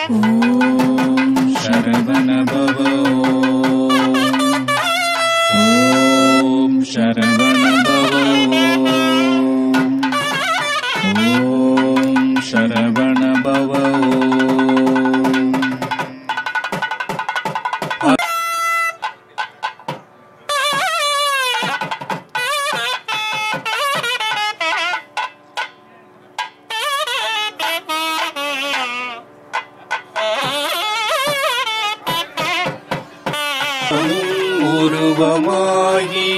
ஓம் சரவண பவ ஓம் சரவண பவ ஓம் சரவண பவ உருவமாகி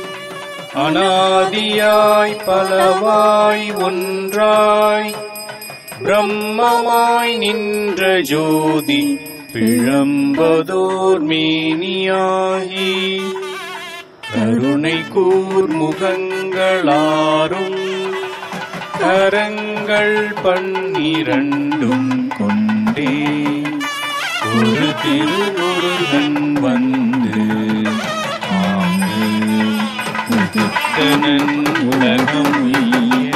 அனாதியாய் பலவாய் ஒன்றாய் பிரம்மமாய் நின்ற ஜோதி பிழம்பதோர் மேனியாகி கருணை கூர் முகங்களாரும் கரங்கள் பன்னிரண்டும் கொண்டே ஒரு திருமுருகன் வந்து ஆங்கு உதித்தனன் உலகம் உய்ய.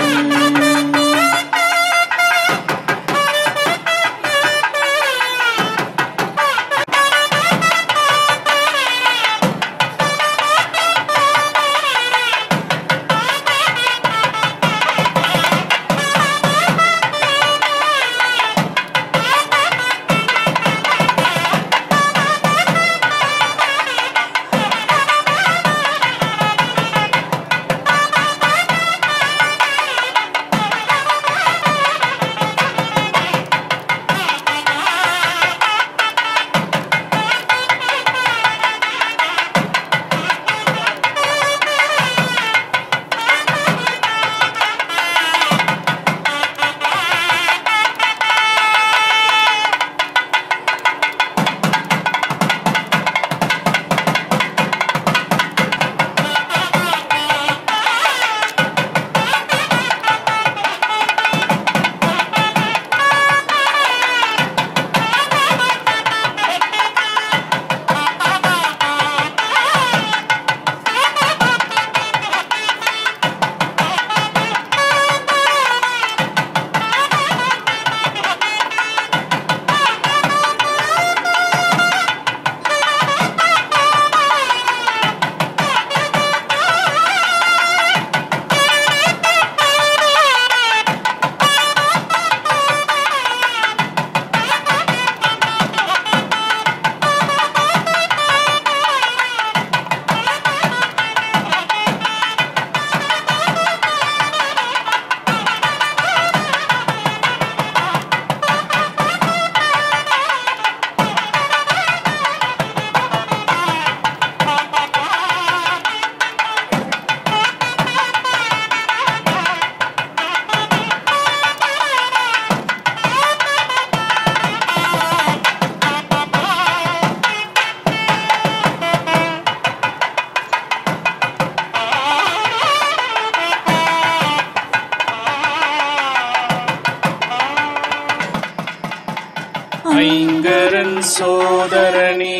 ஐங்கரன் சோதரனே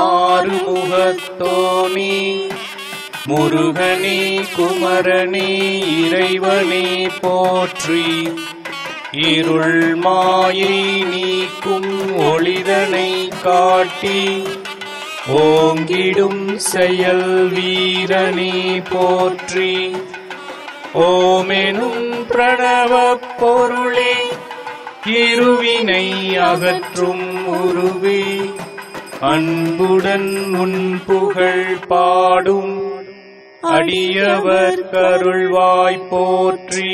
ஆறுமுகத்தோனே முருகனே குமரனே இறைவனே போற்றி இருள் மாயை நீக்கும் ஒளிதனை காட்டி ஓங்கிடும் செயல் வீரனே போற்றி ஓமெனும் பிரணவப் பொருளே இருவினை அகற்றும் உருவே அன்புடன் உன் புகழ் பாடும் அடியவர் கருள்வாய் போற்றி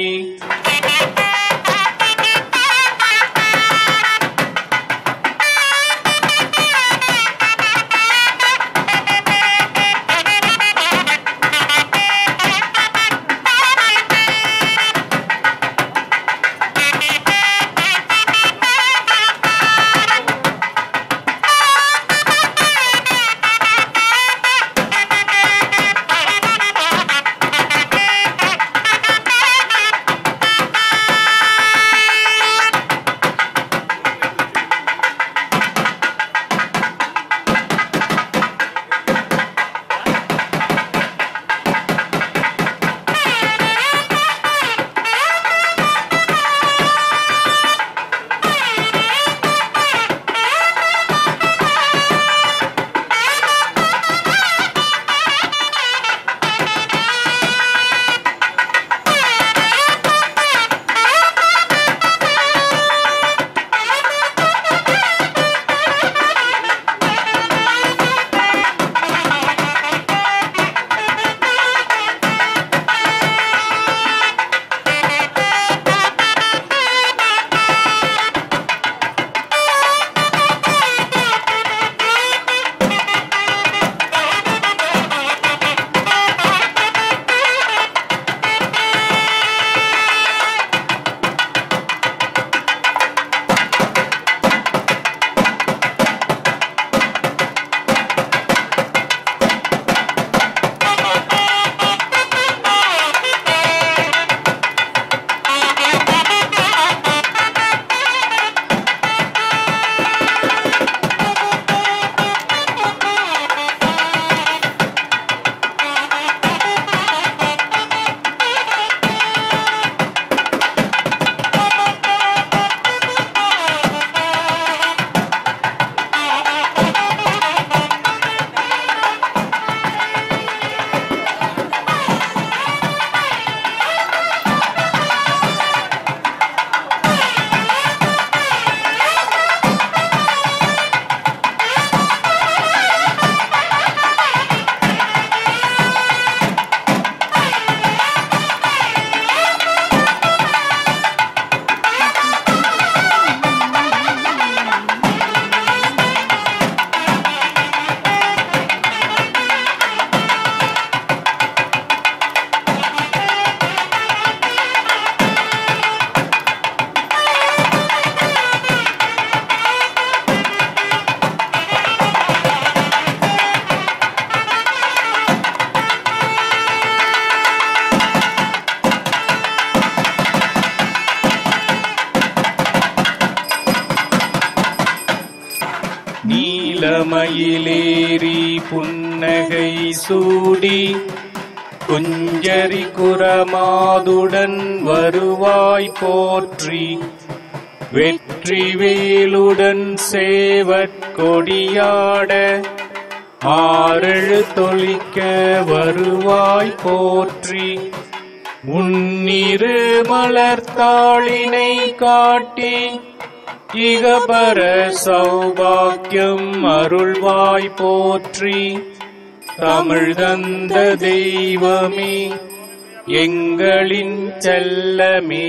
நீலமயிலேறி புன்னகை சூடி குஞ்சரி குரமாதுடன் வருவாய் போற்றி வெற்றி வேலுடன் சேவற் கொடியாட ஆறெழு தொழிக்க வருவாய் போற்றி முன்னிரு மலர்த்தாளினை காட்டி இகபர சௌபாக்கியம் அருள்வாய் போற்றி தமிழ் தந்த தெய்வமே எங்களின் செல்லமே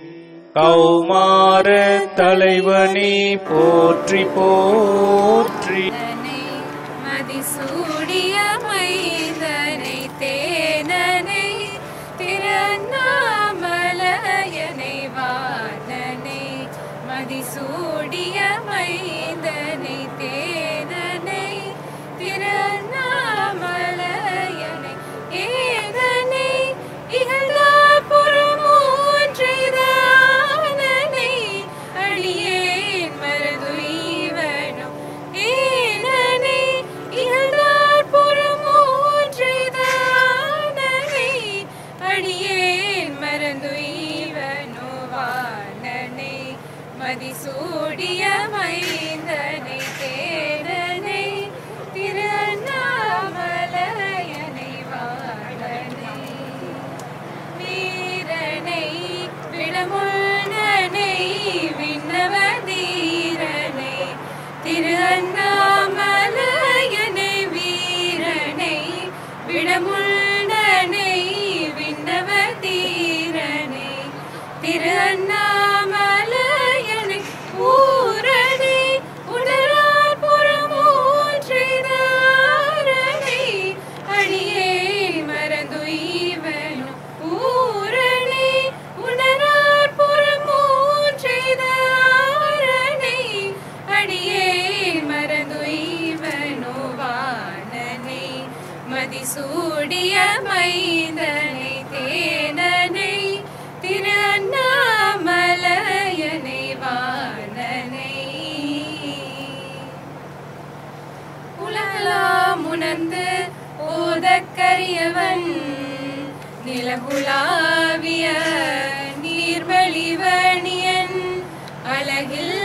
கௌமார தலைவனே போற்றி போற்றி தேனனை மதிசூடிய மைந்தனை தேனனை திருநாமலயனை வாணனை மதிசூடிய மைந்தனை தேனனை திருநாமலயனை ஏதனை இகழ்ந்தார் புறமூன்றைதானனை அடியேன் மருதுய்வனும் ஏனனை இகழ்ந்தார் புறமூன்றைதானனை அடியேன் மறந்துய்வனோ வாணனை மதிசூடிய மைந்தனை தேடனை திரு அண்ணாமலையனை வாழனை வீரனை விளமுள்ளனை விண்ணவதீரனை திரு அண்ணாமலையனை வீரனை விடமுள்ளனை விண்ணவதீரனை திரு அண்ணாமலையனை ஊரணி உணரார் புறமூன்றைதாரணை அடியே மறந்துய்வனும் ஊரணி உணரார் புறமூன்றைதாரணை அடியே மறந்துய்வனோ வாணனை மதிசூடிய மைந்தனை தேனனை திரு அண்ணாமலையனை வாணனை உலகலாம் உணர்ந்து ஓதக்கரியவன் நிலகுலாவிய நீர்வழிவணியன் அழகில்